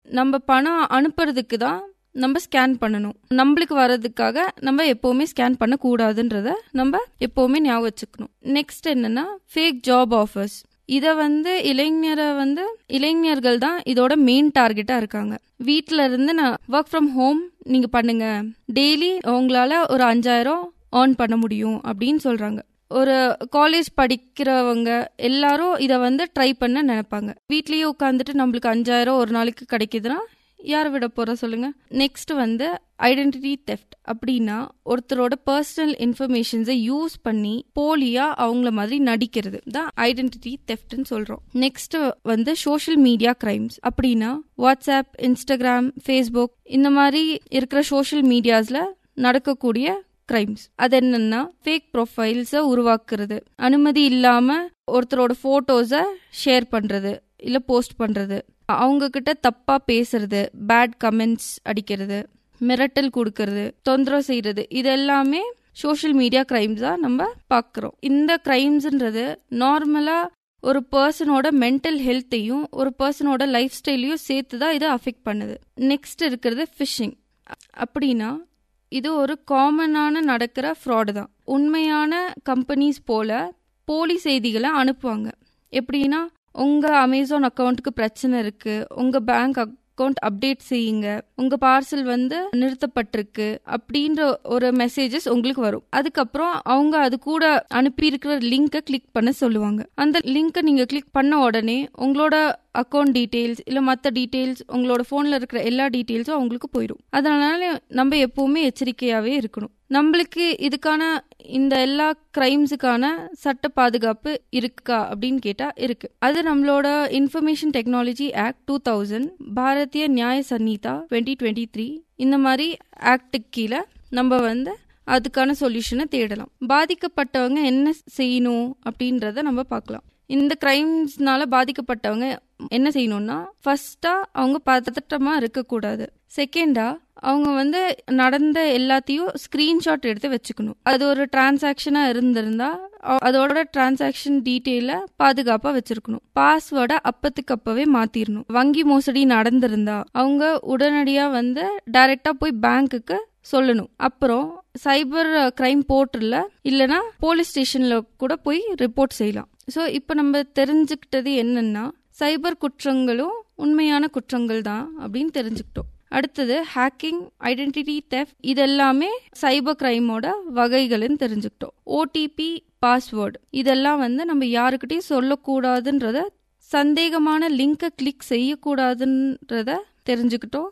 நம்ம பணம் அனுப்புறதுக்கு தான் நம்ம ஸ்கேன் பண்ணணும் நம்மளுக்கு வர்றதுக்காக நம்ம எப்பவுமே ஸ்கேன் பண்ணக்கூடாதுன்றத நம்ம எப்பவுமே ஞாபகம் வச்சுக்கணும் நெக்ஸ்ட் என்னன்னா ஃபேக் ஜாப் ஆஃபர்ஸ் இத வந்து இளைஞரை வந்து இளைஞர்கள் தான் இதோட மெயின் டார்கெட்டா இருக்காங்க வீட்ல இருந்து நான் ஒர்க் ஃப்ரம் ஹோம் நீங்க பண்ணுங்க டெய்லி உங்களால ஒரு அஞ்சாயிரம் ஏர்ன் பண்ண முடியும் அப்படின்னு சொல்றாங்க ஒரு காலேஜ் படிக்கிறவங்க எல்லாரும் இதை வந்து ட்ரை பண்ண நினைப்பாங்க வீட்லயே உட்காந்துட்டு நம்மளுக்கு அஞ்சாயிரம் ஒரு நாளைக்கு கிடைக்குதுன்னா யார் விட போற சொல்லுங்க நெக்ஸ்ட் வந்து ஐடென்டிட்டி தெஃப்ட் அப்படின்னா ஒருத்தரோட பர்சனல் இன்ஃபர்மேஷன்ஸை யூஸ் பண்ணி போலியா அவங்கள மாதிரி நடிக்கிறது தான் ஐடென்டிட்டி தெஃப்ட்னு சொல்றோம் நெக்ஸ்ட் வந்து சோஷியல் மீடியா கிரைம்ஸ் அப்படின்னா வாட்ஸ்அப் இன்ஸ்டாகிராம் ஃபேஸ்புக் இந்த மாதிரி இருக்கிற சோஷியல் மீடியாஸ்ல நடக்கக்கூடிய கிரைம்ஸ் அது என்னன்னா ஃபேக் ப்ரொஃபைல்ஸை உருவாக்குறது அனுமதி இல்லாம ஒருத்தரோட போட்டோஸை ஷேர் பண்றது இல்ல போஸ்ட் பண்றது அவங்க கிட்ட தப்பா பேசுறது பேட் கமெண்ட்ஸ் அடிக்கிறது மிரட்டல் கொடுக்கறது தொந்தரவு செய்யறது இது எல்லாமே சோஷியல் மீடியா கிரைம்ஸா நம்ம பாக்குறோம் இந்த கிரைம்ஸ்ன்றது நார்மலா ஒரு பர்சனோட மென்டல் ஹெல்த்தையும் ஒரு பர்சனோட லைஃப் ஸ்டைலையும் சேர்த்து தான் இதை அஃபெக்ட் பண்ணுது நெக்ஸ்ட் இருக்கிறது ஃபிஷிங் அப்படின்னா இது ஒரு காமனான நடக்கிற ஃப்ராடு தான் உண்மையான கம்பெனிஸ் போல போலி செய்திகளை அனுப்புவாங்க எப்படின்னா உங்க அமேசான் அக்கௌண்ட்டுக்கு பிரச்சனை இருக்கு உங்க பேங்க் அக்கௌண்ட் அப்டேட் செய்யுங்க உங்க பார்சல் வந்து நிறுத்தப்பட்டிருக்கு அப்படின்ற ஒரு மெசேஜஸ் உங்களுக்கு வரும் அதுக்கப்புறம் அவங்க அது கூட அனுப்பி இருக்கிற லிங்கை கிளிக் பண்ண சொல்லுவாங்க அந்த லிங்கை நீங்க கிளிக் பண்ண உடனே உங்களோட அக்கௌண்ட் டீட்டெயில்ஸ் இல்ல மற்ற டீட்டெயில்ஸ் உங்களோட போன்ல இருக்கிற எல்லா டீட்டெயில்ஸும் அவங்களுக்கு போயிடும் அதனால நம்ம எப்பவுமே எச்சரிக்கையாவே இருக்கணும் நம்மளுக்கு இதுக்கான இந்த எல்லா கிரைம்ஸுக்கான சட்ட பாதுகாப்பு இருக்கா அப்படின்னு கேட்டா இருக்கு அது நம்மளோட information technology act two thousand Bharatiya Nyaya Sanhita twenty twenty three இந்த மாதிரி ஆக்டுக்கு கீழே நம்ம வந்து அதுக்கான சொல்யூஷனை தேடலாம் பாதிக்கப்பட்டவங்க என்ன செய்யணும் அப்படின்றத நம்ம பார்க்கலாம் இந்த கிரைம்ஸ்னால பாதிக்கப்பட்டவங்க என்ன செய்யணும்னா ஃபர்ஸ்டா அவங்க பதட்டமா இருக்கக்கூடாது செகண்டா அவங்க வந்து நடந்த எல்லாத்தையும் ஸ்கிரீன்ஷாட் எடுத்து வச்சுக்கணும் அது ஒரு டிரான்சாக்ஷனா இருந்திருந்தா அதோட டிரான்சாக்ஷன் டீட்டெயில பாதுகாப்பா வச்சிருக்கணும் பாஸ்வேர்டை அப்பத்துக்கு அப்பவே மாத்திரணும் வங்கி மோசடி நடந்திருந்தா அவங்க உடனடியா வந்து டைரக்டா போய் பேங்க்குக்கு சொல்லணும் அப்புறம் சைபர் கிரைம் போர்ட்டல்ல இல்லனா போலீஸ் ஸ்டேஷன்ல கூட போய் ரிப்போர்ட் செய்யலாம் ஸோ இப்போ நம்ம தெரிஞ்சுக்கிட்டது என்னன்னா சைபர் குற்றங்களும் உண்மையான குற்றங்கள் தான் அப்படின்னு தெரிஞ்சுக்கிட்டோம் அடுத்தது ஹேக்கிங் ஐடென்டிட்டி தெஃப் இதெல்லாமே சைபர் கிரைமோட வகைகள்னு தெரிஞ்சுக்கிட்டோம் ஓடிபி பாஸ்வேர்டு இதெல்லாம் வந்து நம்ம யாருக்கிட்டையும் சொல்லக்கூடாதுன்றத சந்தேகமான லிங்கை கிளிக் செய்யக்கூடாதுன்றத தெரிஞ்சுக்கிட்டோம்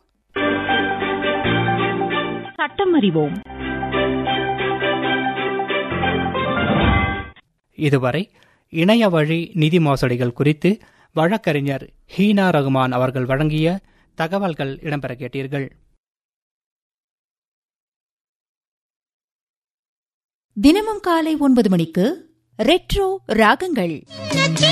சட்டம் அறிவோம் இதுவரை இணைய வழி நிதி மோசடிகள் குறித்து வழக்கறிஞர் ஹீனா ரகுமான் அவர்கள் வழங்கிய தகவல்கள் இடம்பெற கேட்டீர்கள் தினமும் காலை ஒன்பது மணிக்கு ரெட்ரோ ராகங்கள்